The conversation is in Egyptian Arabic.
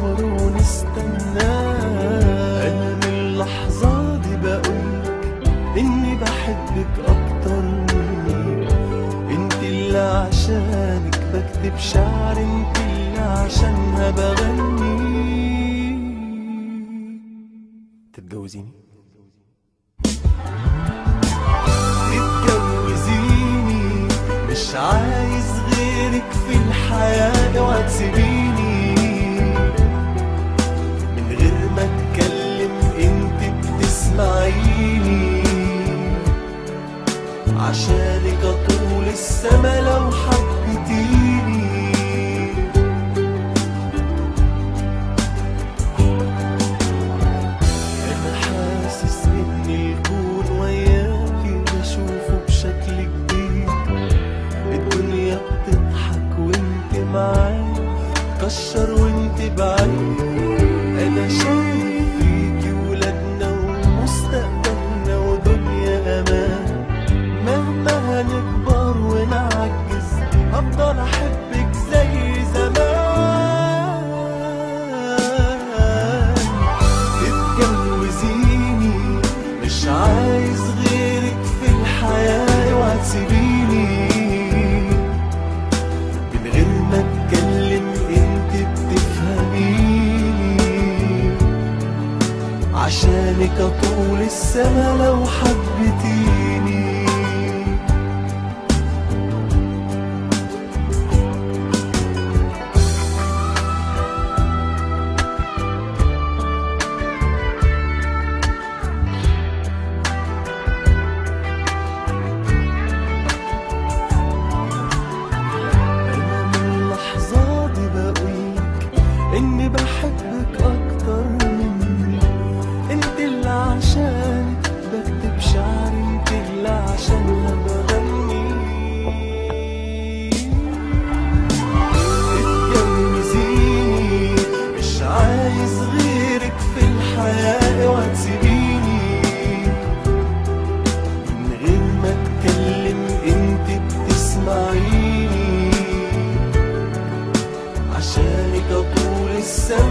عمر ونستناه انا من اللحظة دي بقولك اني بحبك اكتر مني انت اللي عشانك بكتب شعر انت اللي عشانها بغني تتجوزيني تتجوزيني مش عايز غيرك في الحياة اوعى تسيبيني من غير ما اتكلم انت بتسمعيني عشانك اطول السما لو حبيتيني انا حاسس ان الكون وياكي بشوفه بشكل جديد الدنيا بتضحك وانت معايا كشر وانت بعيد انا شايف فيكي ولادنا ومستقبلنا ودنيا امان مهما هنكبر ونعجز هفضل احبك زي زمان تتجوزيني مش عايز غيرك في الحياة اوعى تسيبيني من غير ما اتكلم انت بتفهميني عشانك اطول السما لو حبيتيني أنا من اللحظة دي بقولك إني بحبك أكتر مني أنت اللي عشانك بكتب شعري أنت اللي عشانها بغني اتجوزيني مش عايز غيرك في الحياة اوعى تسيبيني من غير ما اتكلم انت بتسمعيني عشانك اطول السما